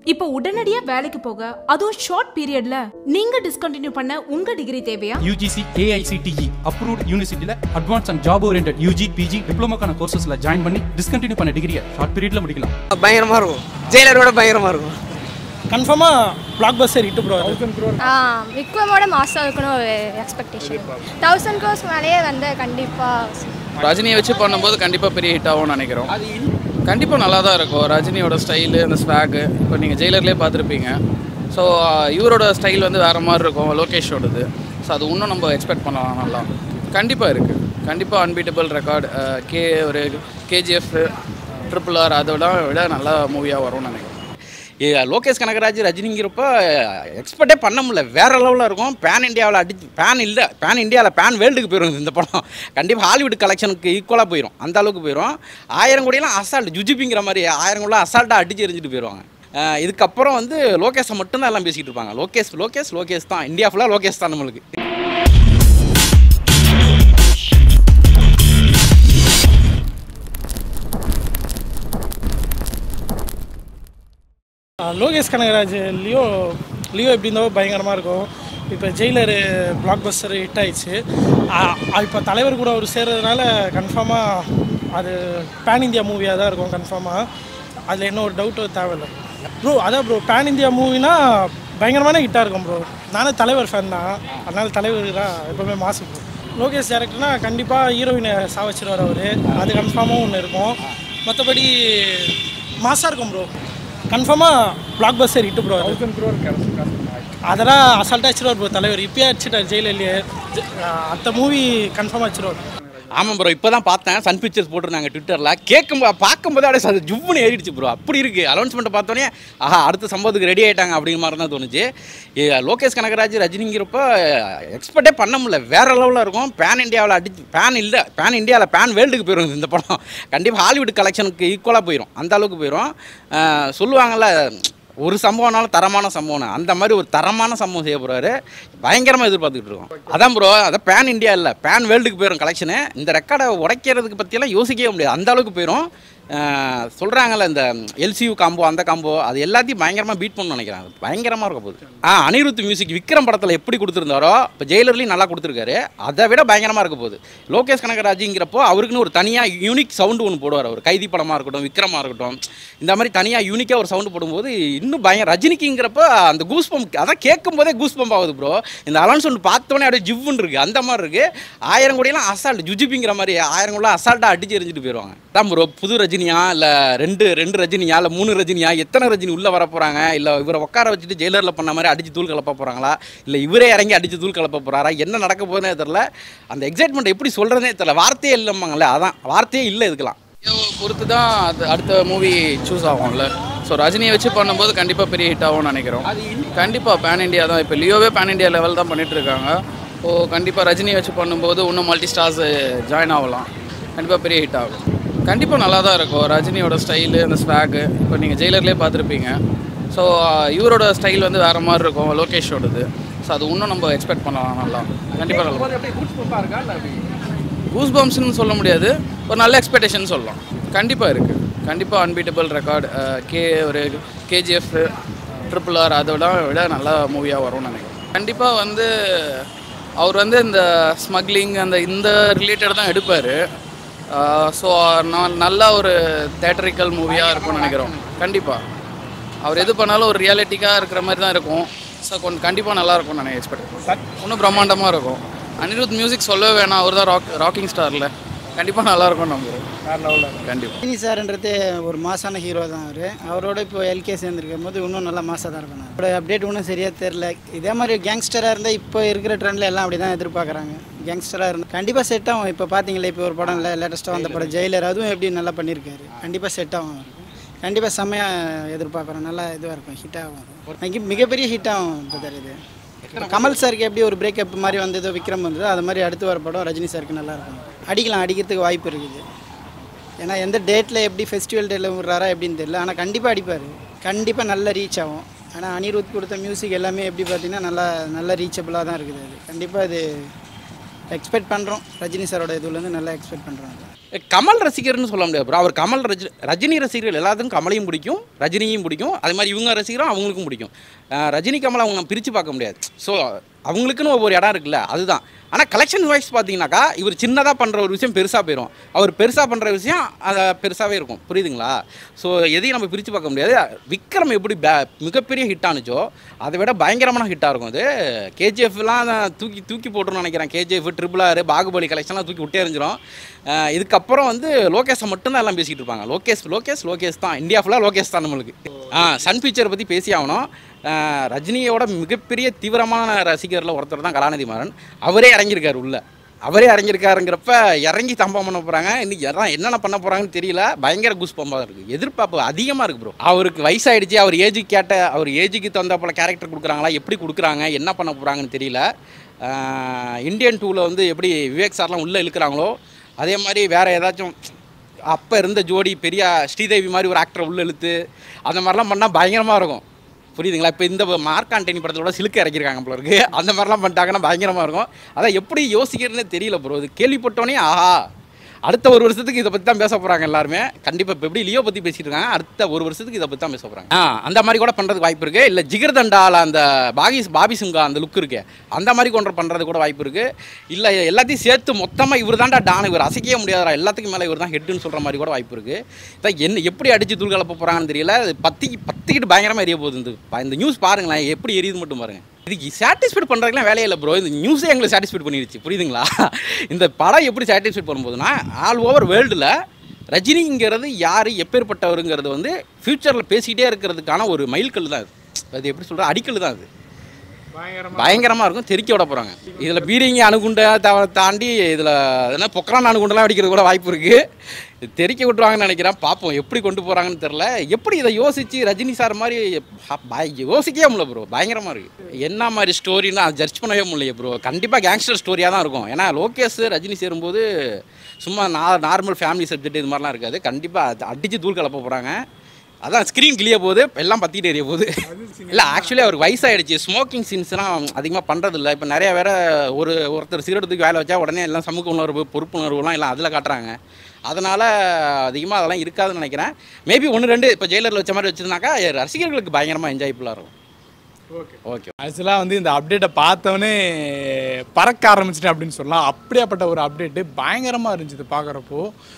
இப்போ உடனடியா வேலைக்கு போக அதுவும் ஷார்ட் பீரியட்ல நீங்க டிஸ்கண்டினியூ பண்ண உங்க டிகிரி தேவையா யூஜிசி ஏஐசிடிஇ அப்ரூவ்ட் யூனிவர்சிட்டியில் advance and job orient UG PG டிப்ளமோக்கான கோர்சஸ்ல ஜாயின் பண்ணி டிஸ்கண்டினியூ பண்ண டிகிரியை ஷார்ட் பீரியட்ல முடிக்கலாம் பயங்கரமாக இருக்கும் ஜெயிலரோட பயங்கரமாக இருக்கும் கன்ஃபார்மாக பிளாக் பஸ்டர் ஹிட் ப்ரோ விக்ரமோட மாஸ்டர் இருக்கணும் ஒரு எக்ஸ்பெக்டேஷன் தௌசண்ட் க்ரோஸ் மேலேயே வந்து கண்டிப்பாக ரஜினியை வச்சு பண்ணும்போது கண்டிப்பாக பெரிய ஹிட் ஆகும்னு நினைக்கிறோம் கண்டிப்பாக நல்லா தான் இருக்கும் ரஜினியோட ஸ்டைலு அந்த ஸ்வாகு இப்போ நீங்கள் ஜெயிலர்லேயே பார்த்துருப்பீங்க ஸோ இவரோட ஸ்டைல் வந்து வேறு மாதிரி இருக்கும் லோகேஷோடது ஸோ அது இன்னும் நம்ம எக்ஸ்பெக்ட் பண்ணலாம் நல்லா கண்டிப்பாக இருக்குது கண்டிப்பாக அன்பீட்டபிள் ரெக்கார்டு கே ஒரு கேஜிஎஃப் ட்ரிபிள் ஆர் அதோட விட நல்ல மூவியாக வரும்னு நினைக்கிறேன் ஏ, லோகேஷ் கனகராஜ் ரஜினிங்கிறப்ப எக்ஸ்பெக்டே பண்ண முடியல வேற லெவலில் இருக்கும் பேன் இந்தியாவில் அடிச்சு பேன் இல்லை பேன் இந்தியாவில் பேன் வேர்ல்டுக்கு போயிடும் இந்த படம் கண்டிப்பாக ஹாலிவுட் கலெக்ஷனுக்கு ஈக்குவலாக போயிடும் அந்த அளவுக்கு போயிடும் ஆயிரம் கோடியெல்லாம் அசால்ட் ஜுஜிபிங்கிற மாதிரி ஆயிரம் கோடிலாம் அசால்ட்டாக அடிச்சு எரிஞ்சிட்டு போயிடுவாங்க அஹ் இதுக்கப்புறம் வந்து லோகேஷை மட்டும்தான் எல்லாம் பேசிக்கிட்டு இருப்பாங்க லோகேஷ் லோகேஷ் லோகேஷ் தான் இந்தியா ஃபுல்லாக லோகேஷ் தான் நம்மளுக்கு லோகேஷ் கனகராஜ் லியோ லியோ எப்படி இருந்தாலும் பயங்கரமாக இருக்கும் இப்போ ஜெயிலரு பிளாக் பஸ்டர் ஹிட் ஆயிடுச்சு இப்போ தலைவர் கூட அவர் சேர்றதுனால கன்ஃபார்மாக அது பேன் இந்தியா மூவியாக தான் இருக்கும் கன்ஃபார்மாக அதில் என்ன ஒரு டவுட்டும் தேவையில்லை ப்ரோ அதான் ப்ரோ பேன் இந்தியா மூவினா பயங்கரமான ஹிட்டாக இருக்கும் ப்ரோ நானும் தலைவர் ஃபேன் தான் அதனால தலைவர் தான் எப்போவுமே மாசு ப்ரோ லோகேஷ் டேரக்டர்னா கண்டிப்பாக ஹீரோயினை சாவச்சிருவார் அவர் அது கன்ஃபார்மாக ஒன்று இருக்கும் மற்றபடி மாசாக இருக்கும் ப்ரோ கன்ஃபார்மாக பிளாக் பஸ்டர் ஹிட் ப்ரோ அதெல்லாம் அசால்ட்டாக அடிச்சிருவார் ப்ரோ தலைவர் இப்பயே அடிச்சிட்டார் ஜெயிலர்லேயே அடுத்த மூவி கன்ஃபார்மாக அடிச்சிருவார் ஆமாம் ப்ரோ இப்போ தான் பார்த்தேன் சன் பிக்சர்ஸ் போட்டிருந்தாங்க ட்விட்டரில் கேட்கும் பார்க்கும்போது அப்படியே அது ஜுவ்னு ஏறிடுச்சு ப்ரோ அப்படி இருக்குது அனௌன்ஸ்மெண்ட்டை பார்த்தோன்னே ஆஹா அடுத்த சம்பவத்துக்கு ரெடி ஆகிட்டாங்க அப்படிங்கிற மாதிரி தான் தோணுச்சு ஏ, லோகேஷ் கனகராஜ் ரஜினிங்கிறப்ப எக்ஸ்பெக்டே பண்ண முடியல வேற லெவலில் இருக்கும் பேன் இந்தியாவில் அடிச்சு பேன் இல்லை பேன் இந்தியாவில் பேன் வேர்ல்டுக்கு போயிடும் இந்த படம் கண்டிப்பாக ஹாலிவுட் கலெக்ஷனுக்கு ஈக்குவலாக போயிடும் அந்த அளவுக்கு போயிடும் அஹ், சொல்லுவாங்கள்ல ஒரு சம்பவம்னாலும் தரமான சம்பவம் அந்த மாதிரி ஒரு தரமான சம்பவம் செய்ய போகிறாரு பயங்கரமாக எதிர்பார்த்துக்கிட்டு இருக்கோம் அதான் ப்ரோ அதான் பேன் இந்தியா இல்லை பேன் வேர்ல்டுக்கு போயிடும் கலெக்ஷனு இந்த ரெக்கார்டை உடைக்கிறதுக்கு பற்றியெல்லாம் யோசிக்கவே முடியாது அந்த அளவுக்கு போயிடும் சொல்கிறாங்கல்ல இந்த எல்சியூ காம்போ அந்த காம்போ அது எல்லாத்தையும் பயங்கரமாக பீட் பண்ணணும்னு நினைக்கிறேன் அது பயங்கரமாக இருக்க போகுது ஆ அனிருத் மியூசிக் விக்ரம் படத்தில் எப்படி கொடுத்துருந்தாரோ இப்போ ஜெயிலர்லையும் நல்லா கொடுத்துருக்காரு அதை விட பயங்கரமாக இருக்க போகுது லோகேஷ் கனகராஜுங்கிறப்போ அவருக்குன்னு ஒரு தனியாக யூனிக் சவுண்டு ஒன்று போடுவார் அவர் கைதி படமாக இருக்கட்டும் விக்ரமாக இருக்கட்டும் இந்த மாதிரி தனியாக யூனிக்காக ஒரு சவுண்டு போடும்போது இன்னும் பயங்கர ரஜினிக்குங்கிறப்ப அந்த கூஸ் பம்ப் அதான் கேட்கும் போதே கூஸ் பம்ப் ஆகுது ப்ரோ இந்த அலன்ஸ் பார்த்தோன்னே அப்படியே ஜிவ்வுன்னு இருக்குது அந்த மாதிரி இருக்குது ஆயிரம் கோடியெல்லாம் அசால்ட் ஜுஜிபிங்கிற மாதிரி ஆயிரம் கோடிலாம் அசால்ட்டாக அடிச்சு எரிஞ்சிட்டு போயிடுவாங்க தான் ப்ரோ புது ரஜினியா இல்லை ரெண்டு ரெண்டு ரஜினியா இல்லை மூணு ரஜினியா எத்தனை ரஜினி உள்ளே வர போகிறாங்க இல்லை இவரை உட்கார வச்சுட்டு ஜெயிலரில் பண்ண மாதிரி அடிச்சு தூள் கலப்ப போகிறாங்களா இல்லை இவரே இறங்கி அடிச்சு தூள் கலப்ப போகிறாரா என்ன நடக்க போகுதுன்னே தெரில அந்த எக்ஸைட்மெண்ட் எப்படி சொல்கிறதே தெரில வார்த்தையே இல்லைம்பாங்கல்ல அதான் வார்த்தையே இல்லை இதுக்கெல்லாம் லியோவை பொறுத்து தான் அது அடுத்த மூவி சூஸ் ஆகும்ல ஸோ ரஜினியை வச்சு பண்ணும்போது கண்டிப்பாக பெரிய ஹிட் ஆகும்னு நினைக்கிறோம் கண்டிப்பாக பேன் இந்தியா தான் இப்போ லியோவே பேன் இந்தியா லெவல் தான் பண்ணிட்டு இருக்காங்க ஸோ கண்டிப்பாக ரஜினியை வச்சு பண்ணும்போது இன்னும் மல்டி ஸ்டார்ஸ் ஜாயின் ஆகலாம் கண்டிப்பாக பெரிய ஹிட் ஆகும் கண்டிப்பாக நல்லா தான் இருக்கும் ரஜினியோட ஸ்டைலு அந்த ஸ்வாகு இப்போ நீங்கள் ஜெயிலர்லேயே பார்த்துருப்பீங்க ஸோ இவரோட ஸ்டைல் வந்து வேறு மாதிரி இருக்கும் லோகேஷோடது ஸோ அது இன்னும் நம்ம எக்ஸ்பெக்ட் பண்ணலாம் நல்லா கண்டிப்பாக நல்லா கூஸ் பம்ப்ஸ்னு சொல்ல முடியாது ஒரு நல்ல எக்ஸ்பெக்டேஷன் சொல்லலாம் கண்டிப்பாக இருக்குது கண்டிப்பாக அன்பீட்டபிள் ரெக்கார்டு கே ஒரு கேஜிஎஃப் ட்ரிபிள் ஆர் அதோட விட நல்ல மூவியாக வரும்னு நினைக்கிறேன் கண்டிப்பாக வந்து அவர் வந்து இந்த ஸ்மக்லிங் அந்த இந்த ரிலேட்டட் தான் எடுப்பார் ஸோ நான் நல்ல ஒரு தேட்டரிக்கல் மூவியாக இருக்கும்னு நினைக்கிறோம் கண்டிப்பாக அவர் எது பண்ணாலும் ஒரு ரியாலிட்டிக்காக இருக்கிற மாதிரி தான் இருக்கும் ஸோ கொஞ்சம் கண்டிப்பாக நல்லா இருக்கும்னு நான் எக்ஸ்பெக்ட் இன்னும் பிரம்மாண்டமாக இருக்கும் அனிருத் மியூசிக் சொல்லவே வேணாம் அவர் தான் ராக் ராக்கிங் ஸ்டாரில் கண்டிப்பாக நல்லா இருக்கும் நம்புறோம் கண்டிப்பாக ரஜினி சார்ன்றது ஒரு மாசான ஹீரோ தான் அவர் அவரோட இப்போ எல்கே சேர்ந்துருக்கும் போது இன்னும் நல்லா மாசாக தான் இருக்கணும் அவரோட அப்டேட் இன்னும் சரியாக தெரில இதே மாதிரி கேங்ஸ்டராக இருந்தால் இப்போ இருக்கிற ட்ரெண்டில் எல்லாம் அப்படி தான் எதிர்பார்க்குறாங்க கேங்ஸ்டராக இருந்தால் கண்டிப்பாக செட் ஆகும் இப்போ பார்த்தீங்களா இப்போ ஒரு படம் இல்லை லேட்டஸ்ட்டாக வந்த படம் ஜெயிலர் அதுவும் எப்படி நல்லா பண்ணியிருக்காரு கண்டிப்பாக செட் ஆகும் அவருக்கு கண்டிப்பாக செம்மையாக எதிர்பார்க்குறோம் நல்லா இதுவாக இருக்கும் ஹிட் ஆகும் மிக- மிகப்பெரிய ஹிட் ஆகும் பிரதர் இது இப்போ கமல் சாருக்கு எப்படி ஒரு பிரேக்கப் மாதிரி வந்ததோ விக்ரம் வந்ததோ அது மாதிரி அடுத்து வர படம் ரஜினி சாருக்கு நல்லா இருக்கும் அடிக்கலாம் அடிக்கிறதுக்கு வாய்ப்பு இருக்குது ஏன்னா எந்த டேட்டில் எப்படி ஃபெஸ்டிவல் டேட்டில் விடுறாரா எப்படின்னு தெரியல ஆனால் கண்டிப்பாக அடிப்பார் கண்டிப்பாக நல்ல ரீச் ஆகும் ஆனால் அனிருத் கொடுத்த மியூசிக் எல்லாமே எப்படி பார்த்தீங்கன்னா நல்லா நல்ல ரீச்சபிளாக தான் இருக்குது அது கண்டிப்பாக அது எக்ஸ்பெக்ட் பண்ணுறோம் ரஜினி சாரோட இதுலேருந்து நல்லா எக்ஸ்பெக்ட் பண்ணுறோம் கமல் ரசிகர்னு சொல்ல முடியாது ப்ரோ அவர் கமல் ரஜி ரஜினி ரசிகர்கள் எல்லாத்துக்கும் கமலையும் பிடிக்கும் ரஜினியும் பிடிக்கும் அதே மாதிரி இவங்க ரசிகரும் அவங்களுக்கும் பிடிக்கும் அஹ் ரஜினி கமல் அவங்க பிரித்து பார்க்க முடியாது ஸோ அவங்களுக்குன்னு ஒவ்வொரு இடம் இருக்குல்ல அதுதான் ஆனால் கலெக்ஷன் வைஸ் பார்த்தீங்கன்னாக்கா இவர் சின்னதாக பண்ணுற ஒரு விஷயம் பெருசாக போயிடும் அவர் பெருசாக பண்ணுற விஷயம் அதை பெருசாகவே இருக்கும் புரியுதுங்களா ஸோ எதையும் நம்ம பிரித்து பார்க்க முடியாது விக்ரம் எப்படி பே மிகப்பெரிய ஹிட் ஆனுச்சோ அதை விட பயங்கரமான ஹிட்டாக இருக்கும் அது கேஜிஎஃப்லாம் தூக்கி தூக்கி போட்டுருன்னு நினைக்கிறேன் கேஜிஎஃப் ட்ரிபிள் ஆர் பாகுபலி கலெக்ஷன்லாம் தூக்கி விட்டே எறிஞ்சிரும் அஹ் இதுக்கப்புறம் வந்து லோகேஷை மட்டும்தான் எல்லாம் பேசிகிட்டு இருப்பாங்க லோகேஷ் லோகேஷ் லோகேஷ் தான் இந்தியா ஃபுல்லாக லோகேஷ் தான் நம்மளுக்கு ஆ சன் பிக்சரை பற்றி பேசி ஆகணும் அஹ் ரஜினியோட மிகப்பெரிய தீவிரமான ரசிகரில் ஒருத்தர் தான் கலாநிதி மாறன் அவரே இறங்கியிருக்காரு உள்ள அவரே இறங்கியிருக்காருங்கிறப்ப இறங்கி தம்பம் பண்ண போகிறாங்க இன்னைக்கு எல்லாம் என்னென்ன பண்ண போகிறாங்கன்னு தெரியல பயங்கர குஸ் பம்பாக இருக்குது எதிர்பார்ப்பு அதிகமாக இருக்குது ப்ரோ அவருக்கு வயசாயிடுச்சு அவர் ஏஜுக்கு கேட்ட அவர் ஏஜுக்கு தகுந்த போல கேரக்டர் கொடுக்குறாங்களா எப்படி கொடுக்குறாங்க என்ன பண்ண போகிறாங்கன்னு தெரியல அஹ் இந்தியன் டூவில் வந்து எப்படி விவேக் சார்லாம் உள்ளே இழுக்கிறாங்களோ அதே மாதிரி வேறு ஏதாச்சும் அப்போ இருந்த ஜோடி பெரிய ஸ்ரீதேவி மாதிரி ஒரு ஆக்டரை உள்ள இழுத்து அந்த மாதிரிலாம் பண்ணால் பயங்கரமாக இருக்கும் புரியுதுங்களா இப்போ இந்த மார்க் ஆண்டனி படத்தோட சிலுக்க இறக்கிருக்காங்க போல இருக்கு அந்த மாதிரிலாம் பண்ணிட்டாங்கன்னா பயங்கரமாக இருக்கும் அதான் எப்படி யோசிக்கிறதுனே தெரியல ப்ரோ இது கேள்விப்பட்டோன்னே ஆஹா அடுத்த ஒரு வருஷத்துக்கு இதை பற்றி தான் பேச போகிறாங்க எல்லாருமே கண்டிப்பாக இப்போ எப்படி லியோ பற்றி பேசிட்டு இருக்காங்க அடுத்த ஒரு வருஷத்துக்கு இதை பற்றி தான் பேச போகிறாங்க ஆ அந்த மாதிரி கூட பண்ணுறதுக்கு வாய்ப்பு இருக்குது இல்லை ஜிகர் தண்டால அந்த பாகிஸ் பாபி சிங்கா அந்த லுக் இருக்கு அந்த மாதிரி கொண்டு பண்ணுறது கூட வாய்ப்பு இருக்குது இல்லை எல்லாத்தையும் சேர்த்து மொத்தமாக இவர் தான்டா டான் இவர் அசைக்கவே முடியாதா எல்லாத்துக்கும் மேலே இவர் தான் ஹெட்டுன்னு சொல்கிற மாதிரி கூட வாய்ப்பு இருக்குது இதான் என்ன எப்படி அடித்து தூள் கலப்ப போகிறாங்கன்னு தெரியல அது பத்திக்கு பத்திக்கிட்டு பயங்கரமாக எரிய போகுது இந்த ப- இந்த நியூஸ் பாருங்களேன் எப்படி எரியுது மட்டும் பாருங்கள் இதுக்கு சாட்டிஸ்ஃபைட் பண்ணுறதுக்குலாம் வேலையே இல்லை ப்ரோ இந்த நியூஸே எங்களை சாட்டிஸ்ஃபைட் பண்ணிடுச்சு புரியுதுங்களா இந்த படம் எப்படி சாட்டிஸ்ஃபைட் பண்ணும்போதுன்னா ஆல் ஓவர் வேர்ல்டில் ரஜினிங்கிறது யார் எப்பேற்பட்டவருங்கிறது வந்து ஃப்யூச்சரில் பேசிக்கிட்டே இருக்கிறதுக்கான ஒரு மைல்கல் தான் அது அது எப்படி சொல்கிற அடிக்கல் தான் அது பயங்கரமாக இருக்கும் தெறிக்க விட போகிறாங்க இதில் பீரிங்கி அணுகுண்டை தா- தாண்டி இதில் என்ன பொக்கரான் அணுகுண்டெல்லாம் வெடிக்கிறது கூட வாய்ப்பு இருக்குது தெறிக்க விட்டுருவாங்கன்னு நினைக்கிறேன் பார்ப்போம் எப்படி கொண்டு போகிறாங்கன்னு தெரில எப்படி இதை யோசித்து ரஜினி சார் மாதிரி ப- பய- யோசிக்கவே முடியல ப்ரோ பயங்கரமாக இருக்குது என்ன மாதிரி ஸ்டோரின்னு அதை ஜட்ஜ் பண்ணவே முடியல ப்ரோ கண்டிப்பாக கேங்ஸ்டர் ஸ்டோரியாக தான் இருக்கும் ஏன்னா லோகேஷ் ரஜினி சேரும்போது சும்மா நா- நார்மல் ஃபேமிலி சப்ஜெக்ட் இது மாதிரிலாம் இருக்காது கண்டிப்பாக அடித்து தூள் கலப்ப போகிறாங்க அதான் ஸ்க்ரீன் கிளிய போகுது எல்லாம் பற்றிட்டு எரிய போகுது இல்லை ஆக்சுவலி அவருக்கு வயசாயிடுச்சு ஸ்மோக்கிங் சீன்ஸ்லாம் அதிகமாக பண்ணுறது இல்லை இப்போ நிறைய வேற ஒரு ஒருத்தர் சிகரெட் தூக்கி வேலை வச்சா உடனே எல்லாம் சமூக உணர்வு பொறுப்புணர்வுலாம் எல்லாம் அதில் காட்டுறாங்க அதனால் அதிகமாக அதெல்லாம் இருக்காதுன்னு நினைக்கிறேன் மேபி ஒன்று ரெண்டு இப்போ ஜெயிலரில் வச்ச மாதிரி வச்சுருந்தாக்கா ரசிகர்களுக்கு பயங்கரமாக என்ஜாய்ஃபுல்லாக இருக்கும் ஓகே ஆக்சுவலாக வந்து இந்த அப்டேட்டை பார்த்தோன்னே பறக்க ஆரம்பிச்சிட்டேன் அப்படின்னு சொல்லலாம் அப்படியாப்பட்ட ஒரு அப்டேட்டு பயங்கரமாக இருந்துச்சு பார்க்குறப்போ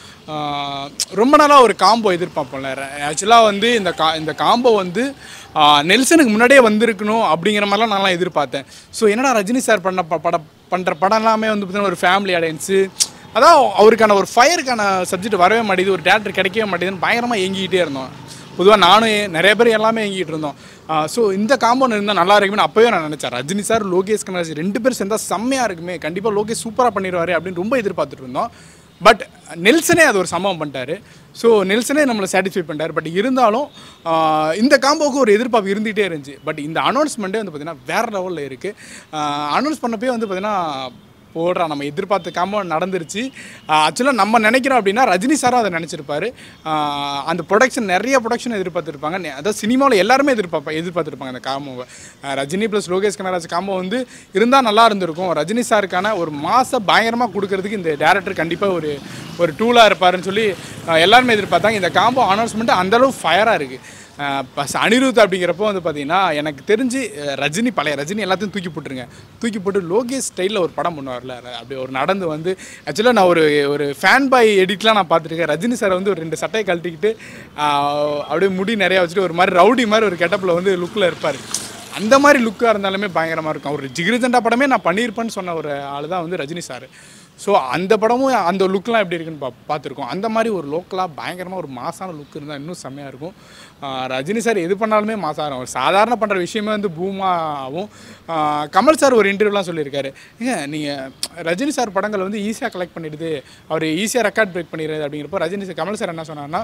ரொம்ப நாளாக ஒரு காம்போ எதிர்பார்ப்போம்ல ஆக்சுவலாக வந்து இந்த கா இந்த காம்போ வந்து ஆஹ், நெல்சனுக்கு முன்னாடியே வந்திருக்கணும் அப்படிங்கிற மாதிரிலாம் நான்லாம் எதிர்பார்த்தேன் ஸோ என்னடா ரஜினி சார் பண்ண ப- படம் பண்ணுற படம் எல்லாமே வந்து பார்த்தீங்கன்னா ஒரு ஃபேமிலி ஆடியன்ஸு அதான் அவருக்கான ஒரு ஃபயருக்கான சப்ஜெக்ட் வரவே மாட்டேங்குது ஒரு டேரக்டர் கிடைக்கவே மாட்டேங்குதுன்னு பயங்கரமாக ஏங்கிக்கிட்டே இருந்தோம் பொதுவாக நானும் ஏ- நிறைய பேர் எல்லாமே ஏங்கிட்டு இருந்தோம் ஸோ இந்த காம்பவுண்ட் இருந்தால் நல்லா இருக்குமே அப்போவே நான் நினச்சேன் ரஜினி சார் லோகேஷ் கனராஜ் ரெண்டு பேரும் சேர்ந்தா செம்மையாக இருக்குமே கண்டிப்பாக லோகேஷ் சூப்பராக பண்ணிடுவாரு அப்படின்னு ரொம்ப எதிர்பார்த்துட்டு இருந்தோம் பட் நெல்சனே அது ஒரு சம்பவம் பண்ணிட்டாரு ஸோ நெல்சனே நம்மளை சாட்டிஸ்ஃபை பண்ணிட்டாரு பட் இருந்தாலும் ஆஹ், இந்த காம்போவுக்கு ஒரு எதிர்பார்ப்பு இருந்துகிட்டே இருந்துச்சு பட் இந்த அனௌன்ஸ்மெண்ட்டே வந்து பார்த்திங்கன்னா வேறு லெவலில் இருக்குது அனௌன்ஸ் பண்ணப்பே வந்து பார்த்திங்கன்னா போடுறா நம்ம எதிர்பார்த்த காம்போ நடந்துருச்சு ஆக்சுவலாக நம்ம நினைக்கிறோம் அப்படின்னா ரஜினி சாரும் அதை நினச்சிருப்பாரு ஆஹ் அந்த ப்ரொடக்ஷன் நிறைய ப்ரொடக்ஷன் எதிர்பார்த்துருப்பாங்க நெ- அதாவது சினிமாவில் எல்லாருமே எதிர்பார்ப்பா எதிர்பார்த்துருப்பாங்க அந்த காம்போவை ஆஹ் ரஜினி ப்ளஸ் லோகேஷ் கனராஜ் காம்போ வந்து இருந்தால் நல்லா இருந்திருக்கும் ரஜினி சாருக்கான ஒரு மாச பயங்கரமாக கொடுக்கறதுக்கு இந்த டேரக்டர் கண்டிப்பாக ஒரு ஒரு டூலாக இருப்பாருன்னு சொல்லி ஆஹ் எல்லாருமே எதிர்பார்த்தாங்க இந்த காம்போ அனௌன்ஸ்மெண்ட் அந்தளவு ஃபயராக இருக்குது பஸ் அனிருத் அப்படிங்கிறப்போ வந்து பார்த்தீங்கன்னா எனக்கு தெரிஞ்சு அஹ், ரஜினி பழைய ரஜினி எல்லாத்தையும் தூக்கி போட்டுருங்க தூக்கி போட்டு லோகேஷ் ஸ்டைலில் ஒரு படம் பண்ணுவார்ல ர- அப்படி ஒரு நடந்து வந்து ஆக்சுவலாக நான் ஒரு ஒரு ஃபேன் பாய் எடிட்லாம் நான் பார்த்துருக்கேன் ரஜினி சாரை வந்து ஒரு ரெண்டு சட்டையை கழட்டிக்கிட்டு ஆஹ், அப்படியே முடி நிறையா வச்சுட்டு ஒரு மாதிரி ரவுடி மாதிரி ஒரு கெட்டப்பில் வந்து லுக்கில் இருப்பார் அந்த மாதிரி லுக்காக இருந்தாலுமே பயங்கரமாக இருக்கும் ஒரு ஜிகிரிஜெண்டா படமே நான் பண்ணியிருப்பேன்னு சொன்ன ஒரு ஆள் தான் வந்து ரஜினி சார் ஸோ அந்த படமும் அந்த லுக்லாம் எப்படி இருக்குன்னு பா பார்த்துருக்கோம் அந்த மாதிரி ஒரு லோக்கலாக பயங்கரமாக ஒரு மாசான லுக் இருந்தால் இன்னும் செம்மையாக இருக்கும் ஆஹ் ரஜினி சார் எது பண்ணாலுமே மாசாரம் ஒரு சாதாரண பண்ணுற விஷயமே வந்து பூமாவும் ஆஹ் கமல் சார் ஒரு இன்டர்வியூலாம் சொல்லியிருக்காரு ஏங்க நீங்கள் ரஜினி சார் படங்கள் வந்து ஈஸியாக கலெக்ட் பண்ணிடுது அவர் ஈஸியாக ரெக்கார்ட் பிரேக் பண்ணிடுறது அப்படிங்கிறப்போ ரஜினி சார் கமல் சார் என்ன சொன்னார்னா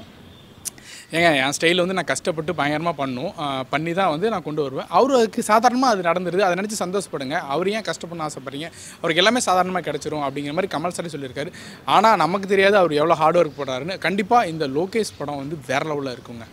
ஏங்க என் ஸ்டைல் வந்து நான் கஷ்டப்பட்டு பயங்கரமாக பண்ணும் ஆஹ் பண்ணி தான் வந்து நான் கொண்டு வருவேன் அவரு அதுக்கு சாதாரணமாக அது நடந்துருது அதை நினச்சி சந்தோஷப்படுங்க அவர் ஏன் கஷ்டப்படணும்னு ஆசைப்படுறீங்க அவருக்கு எல்லாமே சாதாரணமாக கிடச்சிரும் அப்படிங்கிற மாதிரி கமல் சார் சொல்லியிருக்காரு ஆனால் நமக்கு தெரியாது அவர் எவ்வளோ ஹார்ட் ஒர்க் போடுறாருன்னு கண்டிப்பாக இந்த லோகேஷ் படம் வந்து வேற லெவலில் இருக்குங்க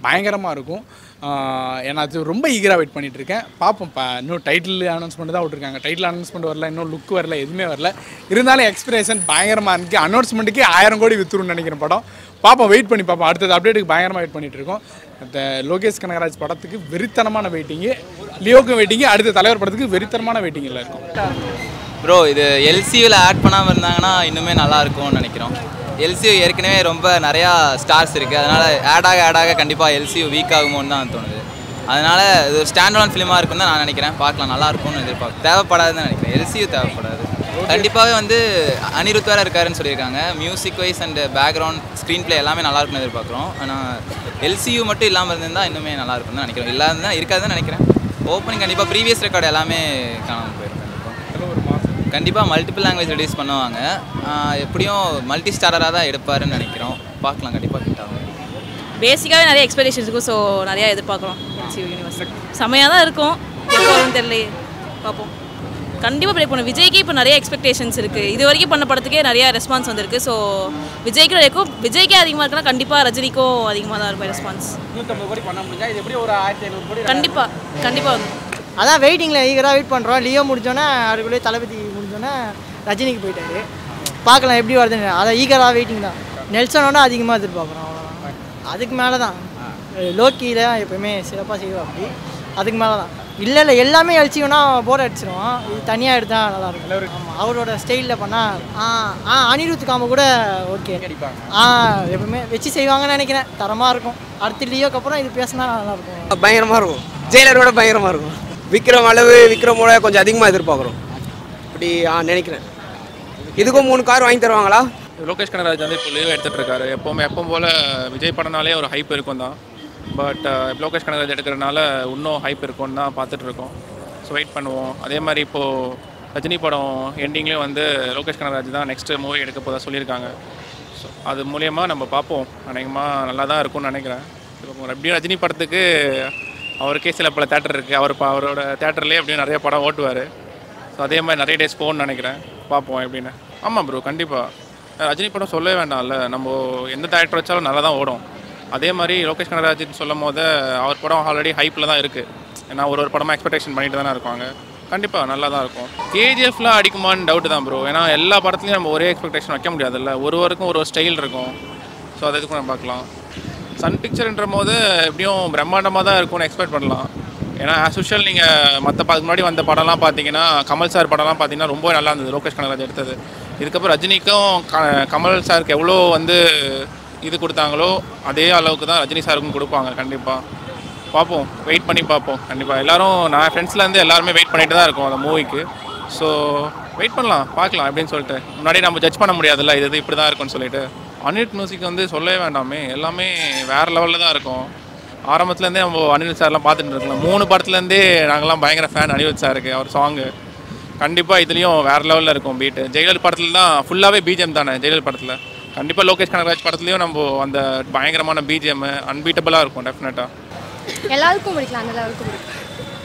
பயங்கரமாக இருக்கும் ஆஹ் ஏன்னா அது ரொம்ப ஈகராக வெயிட் பண்ணிட்டு இருக்கேன் பார்ப்போம் இப்போ இன்னும் டைட்டில் அனௌன்ஸ்மெண்ட் தான் விட்ருக்காங்க டைட்டில் அனௌன்ஸ்மெண்ட் வரல இன்னும் லுக் வரல எதுவுமே வரல இருந்தாலும் எக்ஸ்பிரேஷன் பயங்கரமாக இருக்கு அனௌன்ஸ்மெண்ட்டுக்கு ஆயிரம் கோடி வித்துருன்னு நினைக்கிறேன் படம் பார்ப்போம் வெயிட் பண்ணி பார்ப்போம் அடுத்தது அப்டேட்டுக்கு பயங்கரமாக வெயிட் பண்ணிட்டு இருக்கோம் இந்த லோகேஷ் கனகராஜ் படத்துக்கு வெறித்தனமான வெயிட்டிங்கு லியோக்கும் வெயிட்டிங்கு அடுத்த தலைவர் படத்துக்கு வெறித்தனமான வெயிட்டிங்கில் இருக்கும் ப்ரோ இது எல்சியூவில் ஆட் பண்ணாமல் இருந்தாங்கன்னா இன்னுமே நல்லா இருக்கும்னு நினைக்கிறோம் எல்சியூ ஏற்கனவே ரொம்ப நிறையா ஸ்டார்ஸ் இருக்குது அதனால் ஆட் ஆக ஆட் ஆக கண்டிப்பாக எல்சியூ வீக் ஆகுமோன்னு தான் தோணுது அதனால் இது ஒரு ஸ்டாண்ட் ஆன் ஃபிலிமாக இருக்கும்னு தான் நான் நினைக்கிறேன் பார்க்கலாம் நல்லா இருக்கும்னு எதிர்பார்க்க தேவைப்படாதுன்னு நினைக்கிறேன் எல்சியூ தேவைப்படாது கண்டிப்பாகவே வந்து அனிருத் வேறு இருக்காருன்னு சொல்லியிருக்காங்க music wise and background screenplay எல்லாமே நல்லா இருக்கும்னு எதிர்பார்க்குறோம் ஆனால் எல்சியூ மட்டும் இல்லாமல் இருந்திருந்தால் இன்னுமே நல்லா இருக்கும்னு தான் நினைக்கிறோம் இல்லாத தான் இருக்காதுன்னு நினைக்கிறேன் ஓப்பனிங் கண்டிப்பாக ப்ரீவியஸ் ரெக்கார்டு எல்லாமே காணாமல் போயிடும் கண்டிப்பாக கண்டிப்பாக மல்டிபிள் லாங்குவேஜ் ரிலீஸ் பண்ணுவாங்க ஆஹ் எப்படியும் மல்டி ஸ்டாரராக தான் எடுப்பாருன்னு நினைக்கிறோம் பார்க்கலாம் கண்டிப்பாக ஹிட் ஆகும் பேசிக்காகவே நிறைய எக்ஸ்பெக்டேஷன்ஸ் இருக்கும் ஸோ நிறையா எதிர்பார்க்குறோம் எல்சியூ யூனிவர்ஸ் செம்மையாக தான் இருக்கும் எப்போ வரும்னு தெரியலையே பார்ப்போம் கண்டிப்பாக ப்ளே பண்ணும் விஜய்க்கு இப்போ நிறைய எக்ஸ்பெக்டேஷன்ஸ் இருக்குது இது வரைக்கும் பண்ண படத்துக்கே நிறைய ரெஸ்பான்ஸ் வந்திருக்கு ஸோ விஜய்க்கு இருக்கும் விஜய்க்கே அதிகமாக இருக்குன்னா கண்டிப்பாக ரஜினிக்கும் அதிகமாக தான் இருக்கும் ரெஸ்பான்ஸ் நூற்றம்பது கோடி பண்ண முடிஞ்சா இது எப்படி ஒரு ஆயிரத்தி ஐநூறு கோடி கண்டிப்பாக கண்டிப்பாக வந்து அதான் வெயிட்டிங்கில் ஈகராக வெயிட் பண்ணுறோம் லியோ முடிஞ்சோன்னே அதுக்குள்ளே தளபதி முடிஞ்சோன்னே ரஜினிக்கு போயிட்டாரு பார்க்கலாம் எப்படி வருதுன்னு அதான் ஈகராக வெயிட்டிங் தான் நெல்சனோட அதிகமாக எதிர்பார்க்குறோம் அவ்வளோதான் அதுக்கு மேலே தான் லோக்கியில் எப்பயுமே சிறப்பாக செய்வோம் அப்படி அதுக்கு மேலே தான் இல்லை இல்லை எல்லாமே அழிச்சிங்கன்னா போர் அடிச்சிரும் இது தனியாக எடுத்தால் நல்லா இருக்கும் ஆமாம் அவரோட ஸ்டைலில் பண்ணால் ஆ ஆ அனிருத் காம கூட ஓகே ஆ எப்பவுமே வச்சு செய்வாங்கன்னு நினைக்கிறேன் தரமாக இருக்கும் அடுத்து லியோக்கு அப்புறம் இது பேசினா நல்லா இருக்கும் பயங்கரமாக இருக்கும் ஜெயிலரோட பயங்கரமாக இருக்கும் விக்ரம் அளவு விக்ரமோட கொஞ்சம் அதிகமாக எதிர்பார்க்குறோம் அப்படி ஆ நினைக்கிறேன் இதுக்கும் மூணு கார் வாங்கி தருவாங்களா லோகேஷ் கனகராஜ் வந்து இப்போ லீவ் எடுத்துகிட்டு இருக்காரு எப்போவுமே எப்பவும் போல் விஜய் படம்னாலே ஒரு ஹைப் இருக்கும் தான் பட் லோகேஷ் கனகராஜ் எடுக்கிறனால இன்னும் ஹைப் இருக்கும்னு தான் பார்த்துட்டு இருக்கோம் ஸோ வெயிட் பண்ணுவோம் அதே மாதிரி இப்போது ரஜினி படம் எண்டிங்லேயும் வந்து லோகேஷ் கனகராஜ் தான் நெக்ஸ்ட் மூவி எடுக்க போதா சொல்லியிருக்காங்க ஸோ அது மூலியமாக நம்ம பார்ப்போம் அநேகமாக நல்லா தான் இருக்கும்னு நினைக்கிறேன் இப்போ எப்படியும் ரஜினி படத்துக்கு அவருக்கே சில பல தேட்டர் இருக்குது அவர் ப- அவரோட தேட்டர்லேயே எப்படியும் நிறைய படம் ஓட்டுவார் ஸோ அதே மாதிரி நிறைய டேஸ் போகணும்னு நினைக்கிறேன் பார்ப்போம் எப்படின்னு ஆமாம் ப்ரோ கண்டிப்பாக ரஜினி படம் சொல்லவே வேண்டாம்ல நம்ம எந்த தேட்டர் வச்சாலும் நல்லா தான் ஓடும் அதே மாதிரி லோகேஷ் கனகராஜன் சொல்லும் போது அவர் படம் ஆல்ரெடி ஹைப்பில் தான் இருக்குது ஏன்னா ஒரு ஒரு படமாக எக்ஸ்பெக்டேஷன் பண்ணிட்டு தானே இருப்பாங்க கண்டிப்பாக நல்லா தான் இருக்கும் கேஜிஎஃப்லாம் அடிக்குமான்னு டவுட் தான் ப்ரோ ஏன்னா எல்லா படத்துலையும் நம்ம ஒரே எக்ஸ்பெக்டேஷன் வைக்க முடியாதுல்ல ஒரு ஒருக்கும் ஒரு ஸ்டைல் இருக்கும் ஸோ அதை இதுக்கும் நம்ம பார்க்கலாம் சன் பிக்சர்ன்ற போது எப்படியும் பிரம்மாண்டமாக தான் இருக்கும்னு எக்ஸ்பெக்ட் பண்ணலாம் ஏன்னா ஆஸ் யூஷுவல் நீங்கள் மற்ற அதுக்கு முன்னாடி வந்த படம்லாம் பார்த்தீங்கன்னா கமல் சார் படம்லாம் பார்த்தீங்கன்னா ரொம்ப நல்லா இருந்தது லோகேஷ் கனகராஜ் எடுத்தது இதுக்கப்புறம் ரஜினிக்கும் க- கமல் சாருக்கு எவ்வளோ வந்து இது கொடுத்தாங்களோ அதே அளவுக்கு தான் ரஜினி சாருக்கும் கொடுப்பாங்க கண்டிப்பாக பார்ப்போம் வெயிட் பண்ணி பார்ப்போம் கண்டிப்பாக எல்லாரும் நான் ஃப்ரெண்ட்ஸ்லேருந்து எல்லாருமே வெயிட் பண்ணிட்டு தான் இருக்கோம் அந்த மூவிக்கு ஸோ வெயிட் பண்ணலாம் பார்க்கலாம் அப்படின்னு சொல்லிட்டு முன்னாடி நம்ம ஜட்ஜ் பண்ண முடியாதுல்ல இது இது இப்படி தான் இருக்கும்னு சொல்லிட்டு அனிருத் மியூசிக் வந்து சொல்லவே வேண்டாமே எல்லாமே வேறு லெவலில் தான் இருக்கும் ஆரம்பத்துலேருந்தே நம்ம அனிருத் சார்லாம் பார்த்துட்டு இருக்கலாம் மூணு படத்துலேருந்தே நாங்கள்லாம் பயங்கர ஃபேன் அனிருத் சாருக்கு அவர் சாங்கு கண்டிப்பாக இதுலேயும் வேறு லெவலில் இருக்கும் பீட்டு ஜெயலலிதா படத்தில் தான் ஃபுல்லாகவே பிஜிஎம் தானே ஜெயலலிதா படத்தில் கண்டிப்பாக லோகேஷ் கனகராஜ் படத்துலையும் நம்ம அந்த பயங்கரமான பிஜிஎம் அன்பீட்டபுளாக இருக்கும் டெஃபினட்டாக எல்லாருக்கும் பிடிக்கலாம் அந்த லெவலுக்கு பிடிக்கும்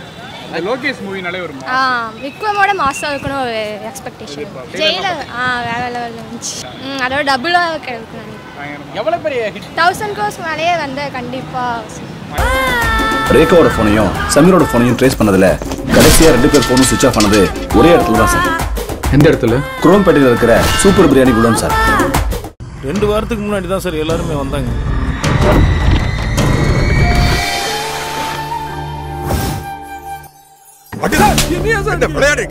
லோகேஷ் மூவினாலே ஒரு ஆ விக்ரமோட மாஸ்டர் இருக்கணும் ஒரு எக்ஸ்பெக்டேஷன் ஜெயிலர் ஆ வேற லெவலில் இருந்துச்சு ம் அதோட டபுளாக கிடைக்கும் எவ்வளோ பெரிய ஹிட் தௌசண்ட் க்ரோஸ் மேலேயே வந்து கண்டிப்பாக ரேகாவோட ஃபோனையும் சமீரோட ஃபோனையும் ட்ரேஸ் பண்ணதுல கடைசியா ரெண்டு பேர் ஃபோனும் சுவிச் ஆஃப் ஆனது ஒரே இடத்துல தான் சார் எந்த இடத்துல குரோம்பேட்டையில் இருக்கிற சூப்பர் பிரியாணி குடோன் சார் ரெண்டு வாரத்துக்கு முன்னாடி தான் சார் எல்லாருமே வந்தாங்க விளையாடு